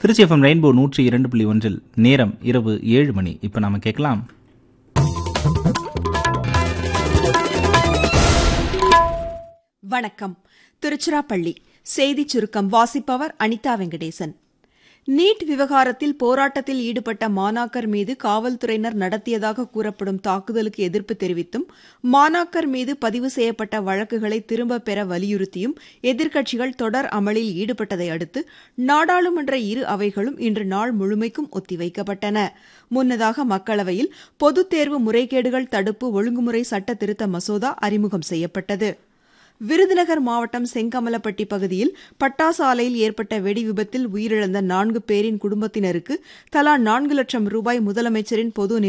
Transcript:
Trichy FM rainbow நூற்றி இரண்டு புள்ளி ஒன்றில் நேரம் இரவு ஏழு மணி இப்போ நாம கேட்கலாம் வணக்கம் திருச்சிராப்பள்ளி செய்திச் சுருக்கம் வாசிப்பவர் அனிதா வெங்கடேசன் நீட் விவகாரத்தில் போராட்டத்தில் ஈடுபட்ட மாணாக்கர் மீது காவல்துறையினர் நடத்தியதாக கூறப்படும் தாக்குதலுக்கு எதிர்ப்பு தெரிவித்தும் மாணாக்கர் மீது பதிவு செய்யப்பட்ட வழக்குகளை திரும்பப் பெற வலியுறுத்தியும் எதிர்க்கட்சிகள் தொடர் அமளியில் ஈடுபட்டதை அடுத்து நாடாளுமன்ற இரு அவைகளும் இன்று நாள் முழுமைக்கும் ஒத்திவைக்கப்பட்டன முன்னதாக மக்களவையில் பொதுத் தேர்வு முறைகேடுகள் தடுப்பு ஒழுங்குமுறை சட்ட திருத்த மசோதா அறிமுகம் செய்யப்பட்டது விருதுநகர் மாவட்டம் செங்கமலப்பட்டி பகுதியில் பட்டாசு ஆலையில் ஏற்பட்ட வெடி விபத்தில் உயிரிழந்த நான்கு பேரின் குடும்பத்தினருக்கு தலா நான்கு லட்சம் ரூபாய் முதலமைச்சரின் பொது